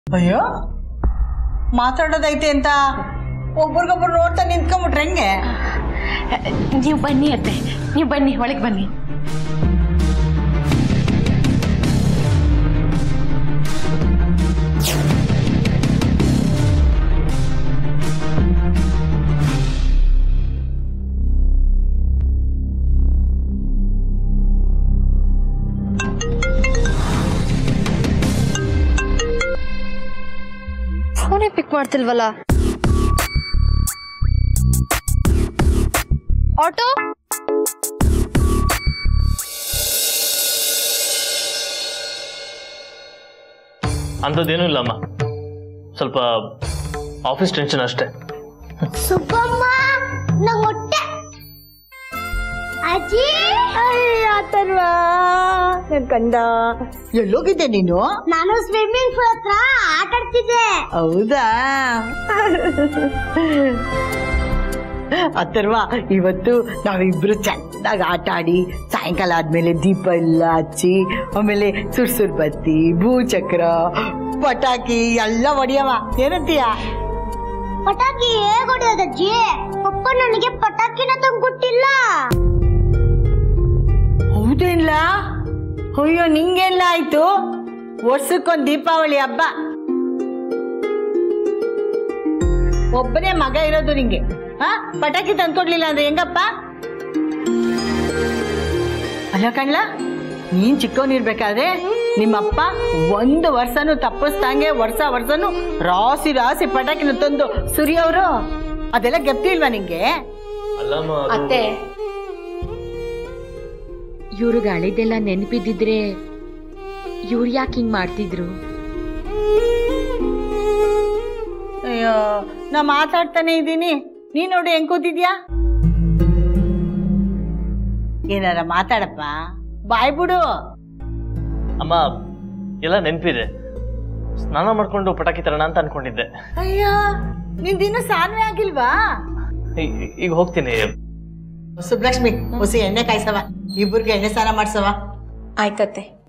ಅಯ್ಯೋ ಮಾತಾಡೋದೈತೆ ಅಂತ ಒಬ್ರಿಗೊಬ್ರು ನೋಡ್ತಾ ನಿಂತ್ಕೊಂಬಿಟ್ರೆ ಹೆಂಗೆ ನೀವು ಬನ್ನಿ ಅತ್ತೆ ನೀವು ಬನ್ನಿ ಒಳಗೆ ಬನ್ನಿ ಫೋನೇ ಪಿಕ್ ಮಾಡ್ತಿಲ್ವಲ್ಲ ಆಟೋ ಅಂಥದ್ದೇನೂ ಇಲ್ಲಮ್ಮ ಸ್ವಲ್ಪ ಆಫೀಸ್ ಟೆನ್ಷನ್ ಅಷ್ಟೇ ಸುಬ್ಬಮ್ಮ ನಂಗ್ ಹೊಟ್ಟೆ ಅಜ್ಜಿ ಆತಲ್ವಾ ನನ್ ಕಂದ ಎಲ್ಲೋಗಿದ್ದೆ ನೀನು ನಾನು ಸ್ವಿಮ್ಮಿಂಗ್ ಪೂಲ್ ಹತ್ರ ಆಟ ಆಡ್ತಿದ್ದೆ ಹೌದಾ ಅಥರ್ವ ಇವತ್ತು ನಾವಿಬ್ರು ಚೆನ್ನಾಗಿ ಆಟ ಆಡಿ ಸಾಯಂಕಾಲ ಆದ್ಮೇಲೆ ದೀಪ ಎಲ್ಲ ಹಚ್ಚಿ ಆಮೇಲೆ ಸುರ್ಸುರ್ ಬತ್ತಿ ಭೂಚಕ್ರ ಪಟಾಕಿ ಎಲ್ಲ ಹೊಡಿಯವ ಏನಂತೀಯ ಪಟಾಕಿ ಹೇಗ್ ಹೊಡೆಯೋದು ಅಜ್ಜಿ ಅಪ್ಪ ನನಗೆ ಪಟಾಕಿನ ತಂದ್ಕೊಟ್ಟಿಲ್ಲ ಹೌದೇನ್ಲ ಅಯ್ಯೋ ನಿಂಗೆಲ್ಲ ಆಯ್ತು ವರ್ಷಕ್ಕೊಂದ್ ದೀಪಾವಳಿ ಹಬ್ಬ ಒಬ್ಬನೇ ಮಗ ಇರೋದು ನಿಂಗೆ ಹಾ ಪಟಾಕಿ ತಂದ್ಕೊಡ್ಲಿಲ್ಲ ಅಂದ್ರೆ ಹೆಂಗಪ್ಪ ಅಲ್ಲ ಕಣ್ಲ ನೀನ್ ಚಿಕ್ಕವನಿರ್ಬೇಕಾದ್ರೆ ನಿಮ್ಮಪ್ಪ ಒಂದು ವರ್ಷನೂ ತಪ್ಪಿಸ್ದಂಗೆ ವರ್ಷ ವರ್ಷನೂ ರಾಸಿ ರಾಸಿ ಪಟಾಕಿನ ತಂದು ಸುರಿಯೋರು ಅದೆಲ್ಲ ಗೆಪ್ತಿಲ್ವಾ ನಿಂಗೆ ಅಲ್ಲಮ್ಮ ಅದು- ಅತ್ತೆ ಇವ್ರು ಗಾಳಿದೆಲ್ಲ ನೆನಪಿದ್ದಿದ್ರೆ ಇವ್ರು ಯಾಕೆ ಹಿಂಗ್ ಮಾಡ್ತಿದ್ರು ಅಯ್ಯೋ ನಾ ಮಾತಾಡ್ತಾನೆ ಇದ್ದೀನಿ ನೀ ನೋಡಿ ಹೆಂಗ್ ಕೂತಿದ್ಯಾ ಏನಾರ ಮಾತಾಡಪ್ಪ ಬಾಯ್ ಬಿಡು ಅಮ್ಮ ಎಲ್ಲ ನೆನಪಿದೆ ಸ್ನಾನ ಮಾಡ್ಕೊಂಡು ಪಟಾಕಿ ತರೋಣ ಅಂತ ಅನ್ಕೊಂಡಿದ್ದೆ ಅಯ್ಯೋ ನಿಂದಿನ್ನು ಸಾನ್ವೆ ಆಗಿಲ್ವಾ ಈ- ಈಗ ಹೋಗ್ತೀನಿ ಸುಬ್ಲಕ್ಷ್ಮಿ ಹೊಸಿ ಎಣ್ಣೆ ಕಾಯ್ಸವ ಇಬ್ಬರಿಗೆ ಎಣ್ಣೆ ಸ್ನಾನ ಮಾಡ್ಸವ ಆಯ್ತತ್ತೆ